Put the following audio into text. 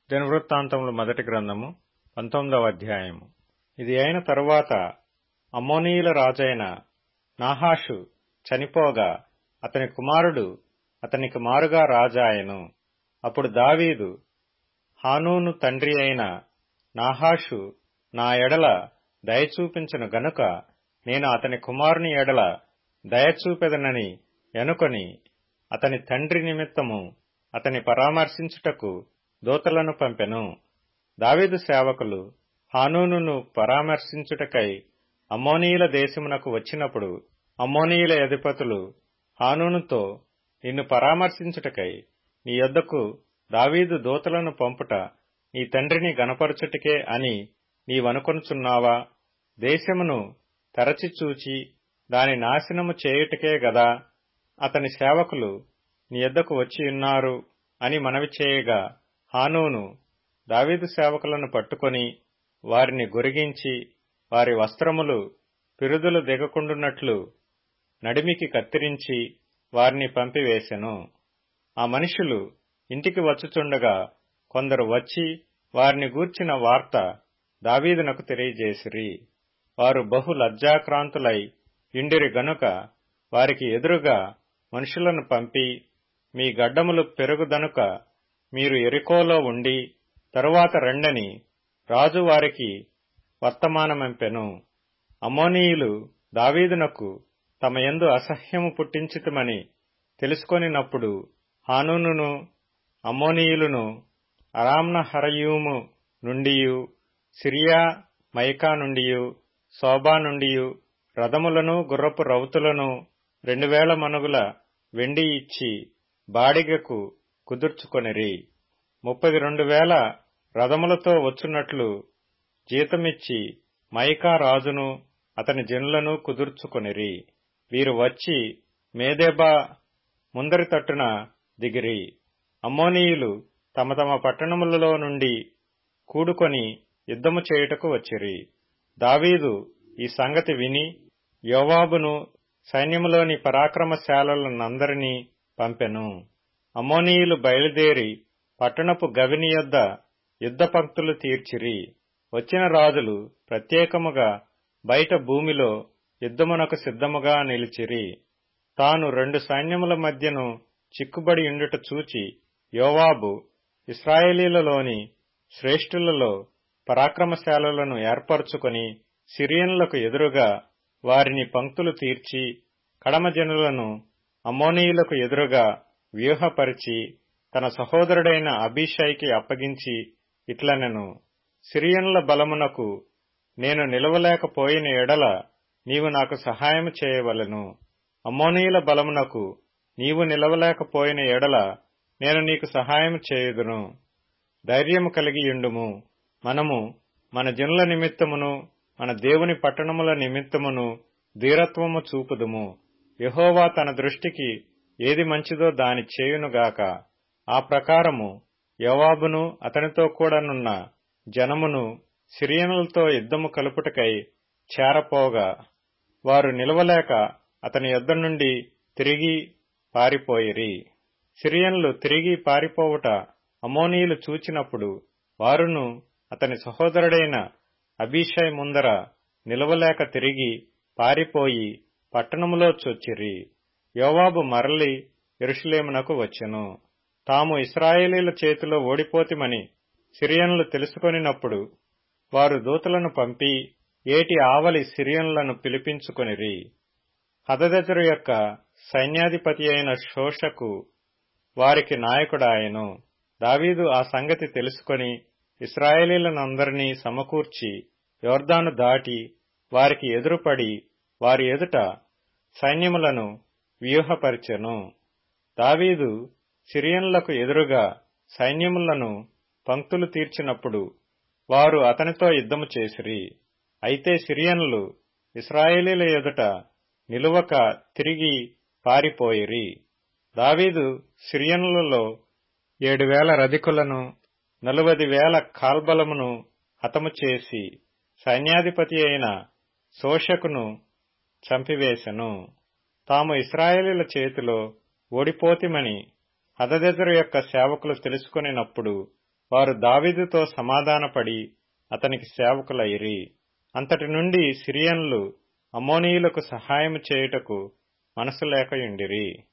దినవృత్తాంతములు మొదటి గ్రంథము పంతొమ్మిదవ అధ్యాయము ఇది అయిన తరువాత అమ్మోనీయుల రాజైన నాహాషు చనిపోగా అతని కుమారుడు అతనికి మారుగా రాజాయెను అప్పుడు దావీదు హానూను తండ్రి అయిన నాహాషు నా ఎడల దయచూపించను గనుక నేను అతని కుమారుని ఎడల దయచూపెదనని ఎనుకొని అతని తండ్రి నిమిత్తము అతని పరామర్శించుటకు దూతలను పంపెను దావీదు సేవకులు హానూనును పరామర్శించుటకై అమ్మోనీయుల దేశమునకు వచ్చినప్పుడు అమ్మోనీయుల అధిపతులు హానూనుతో నిన్ను పరామర్శించుటకై నీ యొద్దకు దావీదు దూతలను పంపుట నీ తండ్రిని గనపరచుటకే అని నీవనుకొనుచున్నావా దేశమును తరచి చూచి దాని నాశనము చేయుటకే గదా అతని సేవకులు నీ యొద్దకు వచ్చియున్నారు అని మనవి చేయగా హానూను దావీదు సేవకులను పట్టుకొని వారిని గొరిగించి వారి వస్త్రములు పిరుదులు దిగకుండునట్లు నడిమికి కత్తిరించి వారిని పంపివేశెను ఆ మనుషులు ఇంటికి వచ్చుచుండగా కొందరు వచ్చి వారిని గూర్చిన వార్త దావీదునకు తెలియజేసిరి వారు బహు లజ్జాక్రాంతులై ఇండిరి గనుక వారికి ఎదురుగా మనుషులను పంపి మీ గడ్డములు పెరుగుదనుక మీరు ఎరికోలో ఉండి తరువాత రెండని రాజు వారికి వర్తమానమంపెను అమోనీయులు దావీదునకు తమ యందు అసహ్యము పుట్టించితమని తెలుసుకొనినప్పుడు హానూనును అమ్మోనీయులను అరామ్నహరయూము నుండియు సిరియా మైకా నుండియు శోభా నుండియు రథములను గుర్రపు రౌతులను రెండు వేల మనుగుల వెండి ఇచ్చి బాడిగకు కుదుర్చుకొనిరి ముప్పది రెండు వేల రథములతో వచ్చున్నట్లు జీతమిచ్చి మైకా రాజును అతని జనులను కుదుర్చుకొనిరి వీరు వచ్చి మేదేబా ముందరి తట్టున దిగిరి అమ్మోనీయులు తమ తమ పట్టణములలో నుండి కూడుకొని యుద్ధము చేయుటకు వచ్చిరి దావీదు ఈ సంగతి విని యోవాబును సైన్యములోని పరాక్రమశాలలనందరినీ పంపెను అమోనీయులు బయలుదేరి పట్టణపు గవిని యొద్ద యుద్ధ పంక్తులు తీర్చిరి వచ్చిన రాజులు ప్రత్యేకముగా బయట భూమిలో యుద్ధమునకు సిద్ధముగా నిలిచిరి తాను రెండు సైన్యముల మధ్యను చిక్కుబడి ఉండుట చూచి యోవాబు ఇస్రాయేలీలలోని శ్రేష్ఠులలో పరాక్రమశాలలను ఏర్పరచుకొని సిరియన్లకు ఎదురుగా వారిని పంక్తులు తీర్చి కడమజనులను అమోనీయులకు ఎదురుగా వ్యూహపరిచి తన సహోదరుడైన అభిషైకి అప్పగించి ఇట్లనెను సిరియన్ల బలమునకు నేను నిలవలేకపోయిన ఎడల నీవు నాకు సహాయము చేయవలను అమ్మోనీయుల బలమునకు నీవు నిలవలేకపోయిన ఎడల నేను నీకు సహాయం చేయుదును ధైర్యము కలిగియుండుము మనము మన జనుల నిమిత్తమును మన దేవుని పట్టణముల నిమిత్తమును ధీరత్వము చూపుదుము యహోవా తన దృష్టికి ఏది మంచిదో దాని చేయునుగాక ఆ ప్రకారము యోవాబును అతనితో కూడానున్న జనమును సిరియనులతో యుద్ధము కలుపుటకై చేరపోగా వారు నిలవలేక అతని యుద్ధ నుండి తిరిగి పారిపోయిరి సిరియన్లు తిరిగి పారిపోవుట అమోనీయులు చూచినప్పుడు వారును అతని సహోదరుడైన అభిషై ముందర నిలవలేక తిరిగి పారిపోయి పట్టణములో చొచ్చిరి యోవాబు మరలి ఎరుషులేమునకు వచ్చెను తాము ఇస్రాయేలీల చేతిలో ఓడిపోతిమని సిరియన్లు తెలుసుకొనినప్పుడు వారు దూతలను పంపి ఏటి ఆవలి సిరియన్లను పిలిపించుకొనిరి హదదెజరు యొక్క సైన్యాధిపతి అయిన శోషకు వారికి నాయకుడాయను దావీదు ఆ సంగతి తెలుసుకొని ఇస్రాయేలీలనందరినీ సమకూర్చి యోర్దాను దాటి వారికి ఎదురుపడి వారి ఎదుట సైన్యములను వ్యూహపరిచెను దావీదు సిరియన్లకు ఎదురుగా సైన్యములను పంక్తులు తీర్చినప్పుడు వారు అతనితో యుద్ధము చేసిరి అయితే సిరియన్లు ఇస్రాయేలీల ఎదుట నిలువక తిరిగి పారిపోయిరి దావీదు సిరియన్లలో ఏడు వేల రధికులను నలువది వేల కాల్బలమును హతము చేసి సైన్యాధిపతి అయిన శోషకును చంపివేశను తాము ఇస్రాయేలీల చేతిలో ఓడిపోతిమని హదదెజరు యొక్క సేవకులు తెలుసుకొనినప్పుడు వారు దావీదుతో సమాధానపడి అతనికి సేవకులైరి అంతటి నుండి సిరియన్లు అమోనీయులకు సహాయము చేయుటకు మనసు లేకయుండిరి